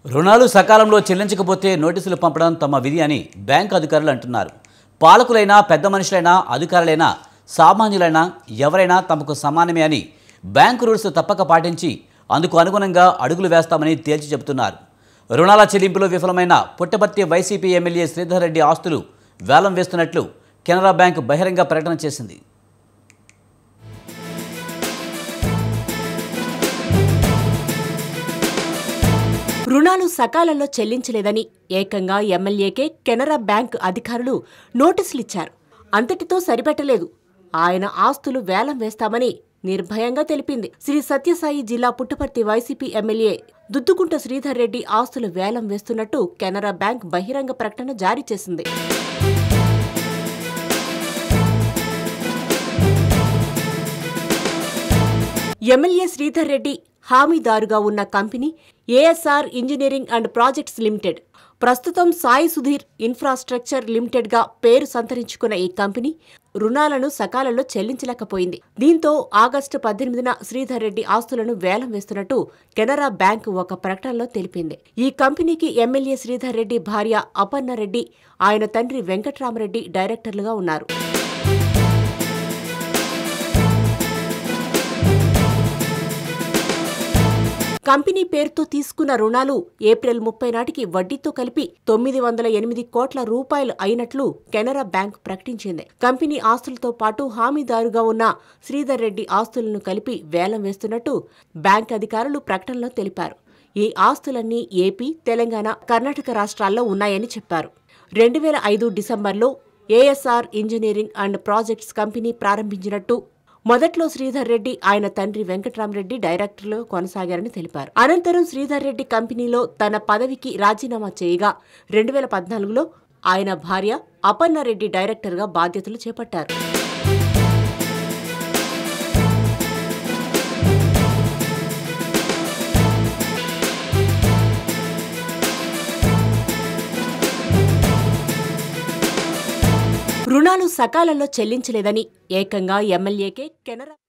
రుణాలు సకాలంలో చెల్లించకపోతే నోటీసులు పంపడం తమ విధి అని బ్యాంకు అధికారులు అంటున్నారు పాలకులైనా పెద్ద మనుషులైనా అధికారులైనా సామాన్యులైనా ఎవరైనా తమకు సమానమే అని బ్యాంకు రూల్స్ తప్పక పాటించి అందుకు అనుగుణంగా అడుగులు వేస్తామని తేల్చి చెబుతున్నారు రుణాల చెల్లింపులో విఫలమైన పుట్టపర్తి వైసీపీ ఎమ్మెల్యే శ్రీధర్ రెడ్డి ఆస్తులు వేలం వేస్తున్నట్లు కెనరా బ్యాంక్ బహిరంగ ప్రకటన చేసింది రుణాలు సకాలంలో చెల్లించలేదని ఏకంగా ఎమ్మెల్యేకే కెనరా బ్యాంక్ అధికారులు నోటీసులిచ్చారు అంతటితో సరిపెట్టలేదు ఆయన ఆస్తులు వేలం వేస్తామని నిర్భయంగా తెలిపింది శ్రీ సత్యసాయి జిల్లా పుట్టపర్తి వైసీపీ ఎమ్మెల్యే దుద్దుకుంట శ్రీధర్ రెడ్డి ఆస్తులు వేలం వేస్తున్నట్టు కెనరా బ్యాంక్ బహిరంగ ప్రకటన జారీ చేసింది ఎమ్మెల్యే శ్రీధర్ రెడ్డి హామీదారుగా ఉన్న company ASR engineering and projects limited ప్రస్తుతం సాయి సుధీర్ ఇన్ఫ్రాస్ట్రక్చర్ లిమిటెడ్గా పేరు సంతరించుకున్న ఈ కంపెనీ రుణాలను సకాలంలో చెల్లించలేకపోయింది దీంతో ఆగస్టు పద్దెనిమిదిన శ్రీధర్ రెడ్డి ఆస్తులను వేలం వేస్తున్నట్టు కెనరా బ్యాంక్ ఒక ప్రకటనలో తెలిపింది ఈ కంపెనీకి ఎమ్మెల్యే శ్రీధర్ రెడ్డి భార్య అపర్ణ రెడ్డి ఆయన తండ్రి వెంకట్రామరెడ్డి డైరెక్టర్లుగా ఉన్నారు కంపెనీ పేరుతో తీసుకున్న రుణాలు ఏప్రిల్ ముప్పై నాటికి వడ్డీతో కలిపి తొమ్మిది వందల ఎనిమిది కోట్ల రూపాయలు అయినట్లు కెనరా బ్యాంక్ ప్రకటించింది కంపెనీ ఆస్తులతో పాటు హామీదారుగా ఉన్న శ్రీధర్ రెడ్డి ఆస్తులను కలిపి వేలం వేస్తున్నట్టు బ్యాంక్ అధికారులు ప్రకటనలో తెలిపారు ఈ ఆస్తులన్నీ ఏపీ తెలంగాణ కర్ణాటక రాష్ట్రాల్లో ఉన్నాయని చెప్పారు రెండు వేల ఐదు డిసెంబర్లో ASR engineering and projects company ప్రారంభించినట్టు మొదట్లో శ్రీధర్ రెడ్డి ఆయన తండ్రి వెంకట్రామరెడ్డి డైరెక్టర్లు కొనసాగారని తెలిపారు అనంతరం శ్రీధర్ రెడ్డి కంపెనీలో తన పదవికి రాజీనామా చేయగా రెండు వేల పద్నాలుగులో ఆయన భార్య అపర్ణారెడ్డి డైరెక్టర్గా బాధ్యతలు చేపట్టారు రుణాలు సకాలంలో చెల్లించలేదని ఏకంగా ఎమ్మెల్యేకే కెనరా